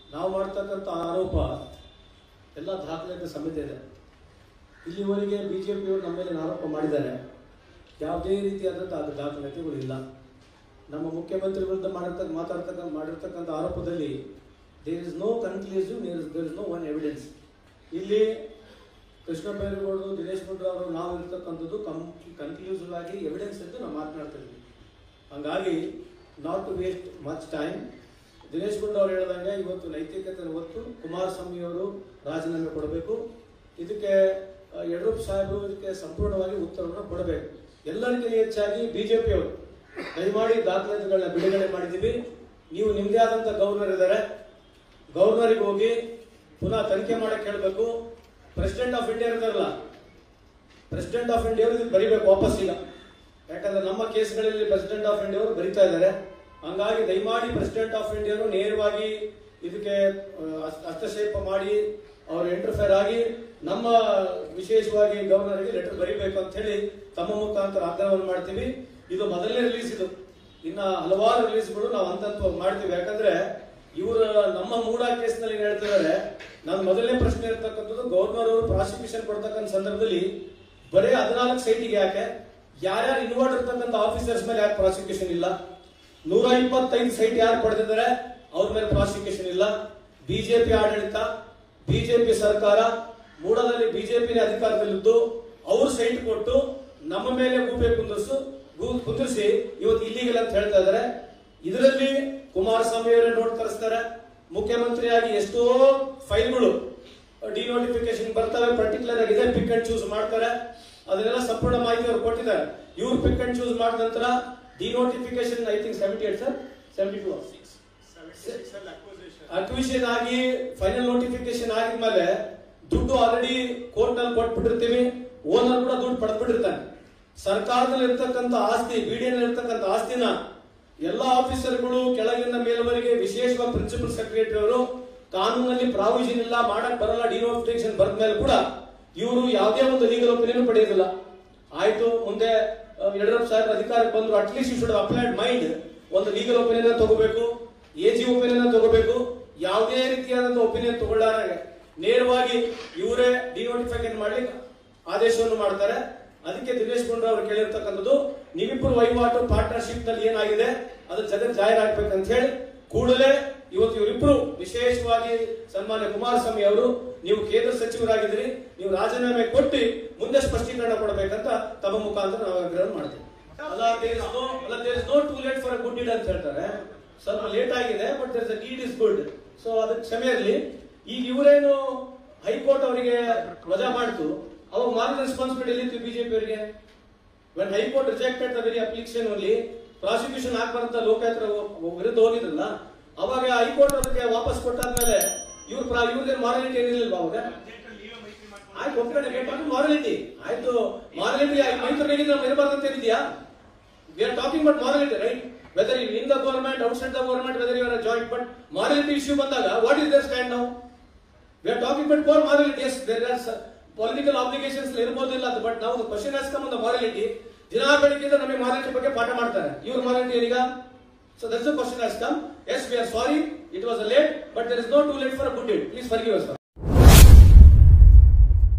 ನಾವು ಮಾಡ್ತಕ್ಕಂಥ ಆರೋಪ ಎಲ್ಲ ದಾಖಲೆಗಳ ಸಮೇತ ಇದೆ ಇಲ್ಲಿವರೆಗೆ ಬಿ ಜೆ ಪಿಯವರು ನಮ್ಮ ಮೇಲೆ ಆರೋಪ ಮಾಡಿದ್ದಾರೆ ಯಾವುದೇ ರೀತಿಯಾದಂಥ ಅದು ದಾಖಲಾತಿಗಳು ಇಲ್ಲ ನಮ್ಮ ಮುಖ್ಯಮಂತ್ರಿ ವಿರುದ್ಧ ಮಾಡಿರ್ತಕ್ಕ ಮಾತಾಡ್ತಕ್ಕ ಮಾಡಿರ್ತಕ್ಕಂಥ ಆರೋಪದಲ್ಲಿ there is no conclusive there is no one evidence ಇಲ್ಲಿ ಕೃಷ್ಣ ಬೈರೇಗೌಡರು ದಿನೇಶ್ ಗುಂಡೂರಾವ್ ಅವರು ನಾವು ಇರ್ತಕ್ಕಂಥದ್ದು ಕಂ ಕನ್ಕ್ಲೂಸಿವ್ ಆಗಿ ಎವಿಡೆನ್ಸ್ ಅಂತ ನಾವು ಮಾತನಾಡ್ತಾ ಇದ್ವಿ ಹಂಗಾಗಿ not to waste much time Dinesh Gundurao ಅವರು ಹೇಳ್ದಂಗೆ ಇವತ್ತು ನೈತಿಕತೆ ಹೊತ್ತು ಕುಮಾರಸ್ವಾಮಿ ಅವರು ರಾಜೀನಾಮೆ ಕೊಡಬೇಕು ಇದಕ್ಕೆ ಆ, ಯಡಿಯೂರಪ್ಪ ಸಾಹೇಬರು ಇದಕ್ಕೆ ಸಂಪೂರ್ಣವಾಗಿ ಉತ್ತರವನ್ನು ಕೊಡಬೇಕು ಎಲ್ಲರಿಗಿಂತ ಹೆಚ್ಚಾಗಿ ಬಿಜೆಪಿ ಅವರು ದಯಮಾಡಿ ದಾಖಲಾತಿಗಳನ್ನ ಬಿಡುಗಡೆ ಮಾಡಿದ್ದೀವಿ ನೀವು ನಿಮ್ಮದೇ ಆದಂಥ ಗವರ್ನರ್ ಇದ್ದಾರೆ ಗವರ್ನರಿಗೆ ಹೋಗಿ ಪುನಃ ತನಿಖೆ ಮಾಡಕ್ಕೆ ಹೇಳಬೇಕು ಪ್ರೆಸಿಡೆಂಟ್ ಆಫ್ ಇಂಡಿಯಾ ಇರ್ತಾರಲ್ಲ ಪ್ರೆಸಿಡೆಂಟ್ ಆಫ್ ಇಂಡಿಯಾ ಅವರು ಬರಿಬೇಕು ವಾಪಸ್ ಈಗ ಯಾಕಂದ್ರೆ ನಮ್ಮ ಕೇಸ್ಗಳಲ್ಲಿ ಪ್ರೆಸಿಡೆಂಟ್ ಆಫ್ ಇಂಡಿಯಾ ಅವರು ಬರಿತಾ ಇದ್ದಾರೆ ಹಂಗಾಗಿ ದಯಮಾಡಿ ಪ್ರೆಸಿಡೆಂಟ್ ಆಫ್ ಇಂಡಿಯಾ ಅವರು ನೇರವಾಗಿ ಇದಕ್ಕೆ ಆ, ಹಸ್ತ- ಹಸ್ತಕ್ಷೇಪ ಮಾಡಿ ಅವರು ಇಂಟರ್ಫೇರ್ ಆಗಿ ನಮ್ಮ ವಿಶೇಷವಾಗಿ ಗವರ್ನರ್ಗೆ ಲೆಟರ್ ಬರಿಬೇಕು ಅಂತ ಹೇಳಿ ತಮ್ಮ ಮುಖಾಂತರ ಆಗ್ರಹವನ್ನು ಮಾಡ್ತೀವಿ ಇದು ಮೊದಲನೇ ರಿಲೀಸ್ ಇದು ಇನ್ನ ಹಲವಾರು ರಿಲೀಸ್ಗಳು ನಾವು ಹಂತ ಹಂತವಾಗಿ ಮಾಡ್ತೀವಿ ಯಾಕಂದ್ರೆ ಇವರು ನಮ್ಮ ಮೂಡ ಕೇಸ್ನಲ್ಲಿ ಏನ್ ಹೇಳ್ತಿದ್ದಾರೆ ನಾನು ಮೊದಲನೇ ಪ್ರಶ್ನೆ ಇರ್ತಕ್ಕಂಥದ್ದು ಗವರ್ನರ್ ಅವರು ಪ್ರಾಸಿಕ್ಯೂಷನ್ ಕೊಡ್ತಕ್ಕಂಥ ಸಂದರ್ಭದಲ್ಲಿ ಬರೀ ಹದಿನಾಲ್ಕು ಸೈಟಿಗೆ ಯಾಕೆ ಯಾರ್ಯಾರು ಇನ್ವಾಲ್ವ್ ಇರ್ತಕ್ಕಂಥ ಆಫೀಸರ್ಸ್ ಮೇಲೆ ಯಾಕೆ ಪ್ರಾಸಿಕ್ಯೂಷನ್ ಇಲ್ಲ ನೂರ ಇಪ್ಪತ್ತೈದು ಸೈಟ್ ಯಾರು ಪಡೆದಿದ್ದಾರೆ ಅವ್ರ ಮೇಲೆ ಪ್ರಾಸಿಕ್ಯೂಷನ್ ಇಲ್ಲ ಬಿಜೆಪಿ ಆಡಳಿತ ಬಿಜೆಪಿ ಸರ್ಕಾರ ಮೂಡದಲ್ಲಿ ಬಿಜೆಪಿ ಅಧಿಕಾರದಲ್ಲಿದ್ದು ಅವ್ರು ಸೈಟ್ ಕೊಟ್ಟು ನಮ್ಮ ಮೇಲೆ ಗೂಬೆ ಕುಂದಿಸು ಗೂ- ಕುಂದಿರಿಸಿ ಇವತ್ತು ಇಲ್ಲಿಗೆಲ್ಲ ಅಂತ ಹೇಳ್ತಾ ಇದ್ದಾರೆ ಇದರಲ್ಲಿ ಕುಮಾರಸ್ವಾಮಿ ಅವರೇ ನೋಟ್ ತರಿಸ್ತಾರೆ ಮುಖ್ಯಮಂತ್ರಿಯಾಗಿ ಎಷ್ಟೋ ಫೈಲ್ಗಳು ಡಿನೋಟಿಫಿಕೇಶನ್ ಬರ್ತವೆ ಪರ್ಟಿಕ್ಯುಲರ್ ಆಗಿ ಇದೇ ಪಿಕ್ ಅಂಡ್ ಚೂಸ್ ಮಾಡ್ತಾರೆ ಅದನ್ನೆಲ್ಲ ಸಂಪೂರ್ಣ ಮಾಹಿತಿ ಅವ್ರು ಕೊಟ್ಟಿದ್ದಾರೆ ಇವ್ರು ಪಿಕ್ ಅಂಡ್ ಚೂಸ್ ಮಾಡಿದ ನಂತರ denotification I think seventy eight sir seventy two acquisition ಆಗಿ ಫೈನಲ್ ನೋಟಿಫಿಕೇಶನ್ ಆಗಿದ್ಮೇಲೆ ದುಡ್ಡು ಆಲ್ರೆಡಿ ಕೋರ್ಟ್ ನಲ್ಲಿ ಕೊಟ್ಬಿಟ್ಟಿರ್ತೀವಿ ಓನರ್ ಕೂಡ ದುಡ್ಡು ಪಡೆದ್ಬಿಟ್ಟಿರ್ತಾನೆ ಸರ್ಕಾರದಲ್ಲಿ ಇರ್ತಕ್ಕಂಥ ಆಸ್ತಿ ಬಿಡಿಎನ್ ಇರ್ತಕ್ಕಂಥ ಆಸ್ತಿನ ಎಲ್ಲ ಆಫೀಸರ್ಗಳು ಕೆಳಗಿನ ಮೇಲ್ವರೆಗೆ ವಿಶೇಷವಾಗಿ ಪ್ರಿನ್ಸಿಪಲ್ ಸೆಕ್ರೆಟರಿ ಅವರು ಕಾನೂನಲ್ಲಿ ಪ್ರಾವಿಷನ್ ಇಲ್ಲ ಮಾಡಕ್ ಬರಲ್ಲ ಡಿನೋಟಿಫಿಕೇಶನ್ ಬರೆದ ಮೇಲೆ ಕೂಡ ಇವರು ಯಾವುದೇ ಒಂದು ಲೀಗಲ್ ಒಪಿನಿಯನ್ ಪಡೆಯೋದಿಲ್ಲ ಆಯ್ತು ಮುಂದೆ ಆ, ಯಡಿಯೂರಪ್ಪ ಸಾಹೇಬ್ ಅಧಿಕಾರಕ್ಕೆ ಬಂದ್ರು at least you should applied mind ಒಂದು ಲೀಗಲ್ ಒಪಿನಿಯನ್ ತಗೋಬೇಕು ಎ ಜಿ ಒಪಿನಿಯನ್ ತಗೋಬೇಕು ಯಾವುದೇ ರೀತಿಯಾದಂತಹ ಒಪಿನಿಯನ್ ತಗೊಳ್ಳಾರೆ ನೇರವಾಗಿ ಇವರೇ ಡಿನೋಟಿಫಿಕೇಶನ್ ಮಾಡ್ಲಿಕ್ಕೆ ಆದೇಶವನ್ನು ಮಾಡ್ತಾರೆ ಅದಕ್ಕೆ ದಿನೇಶ್ ಗುಂಡ್ರು ಅವರು ಕೇಳಿರ್ತಕ್ಕಂಥದ್ದು ನೀವಿಬ್ಬರು ವಹಿವಾಟು ಪಾರ್ಟ್ನರ್ಶಿಪ್ ನಲ್ಲಿ ಏನಾಗಿದೆ ಅದು ಜಗತ್ ಜಾಹೀರಾಗ್ಬೇಕಂತ ಹೇಳಿ ಕೂಡಲೇ ಇವತ್ತು ಇವರಿಬ್ರು ವಿಶೇಷವಾಗಿ ಸನ್ಮಾನ್ಯ ಕುಮಾರಸ್ವಾಮಿ ಅವರು ನೀವು ಕೇಂದ್ರ ಸಚಿವರಾಗಿದ್ದೀರಿ ನೀವು ರಾಜೀನಾಮೆ ಕೊಟ್ಟು ಮುಂದೆ ಸ್ಪಷ್ಟೀಕರಣ ಕೊಡಬೇಕಂತ ತಮ್ಮ ಮುಖಾಂತರ ನಾವು ಆಗ್ರಹ ಮಾಡ್ತೀವಿ ಅಲ್ಲ there is no ಅಲ್ಲ there is no too late for a good deed ಅಂತ ಹೇಳ್ತಾರೆ ಸ್ವಲ್ಪ ಲೇಟ್ ಆಗಿದೆ but there is a deed is good so ಅದಕ್ಕೆ ಕ್ಷಮೆ ಇರಲಿ ಈಗ ಇವರೇನು ಹೈಕೋರ್ಟ್ ಅವರಿಗೆ ವಜಾ ಮಾಡ್ತು ಅವಾಗ ಮಾರಲ್ ರೆಸ್ಪಾನ್ಸಿಬಿಲಿಟಿ ಎಲ್ಲಿತ್ತು ಬಿಜೆಪಿ ಅವರಿಗೆ when high court rejected the very application only prosecution ಆಗ್ಬಾರಂತ ಲೋಕಾಯುಕ್ತರ ವಿರುದ್ಧ ಹೋಗಿದ್ರಲ್ಲ ಅವಾಗ ಹೈಕೋರ್ಟ್ ಅದಕ್ಕೆ ವಾಪಸ್ ಕೊಟ್ಟಾದ್ಮೇಲೆ ಇವ್ರ ಇವ್ರದೇ ಮಾರಲಿಟಿ ಏನಿಲ್ಲ ಅವಾಗ ಆಯ್ತು ಒಪ್ಕೊಂಡೆ ಮಾರಲಿಟಿ ಆಯ್ತು ಮಾರಲಿಟಿ ಮೈತ್ರಿಗೆ ನಾವು ಇರಬಾರ್ದು ಅಂತ ಏನಿದೆಯಾ we are talking but morality right whether in the government outside the government whether your joint but morality issue ಬಂದಾಗ ವಾಟ್ ಇಸ್ ದರ್ ಸ್ಟ್ಯಾಂಡ್ ನಾವು we are talking but for morality as there are political obligations ಇರ್ಬೋದಿಲ್ಲ ಅಂತ but ನಾವು question ಆಸ್ಕಮ್ the morality ದಿನಾ ಬೆಳಗ್ಗೆಯಿಂದ ನಮಗೆ morality ಬಗ್ಗೆ ಪಾಠ ಮಾಡ್ತಾರೆ ಇವ್ರ ಮಾರಲಿಟಿ ಏನೀಗ so that's question as come as we are sorry it was late but there is no too late for good deed please forgive us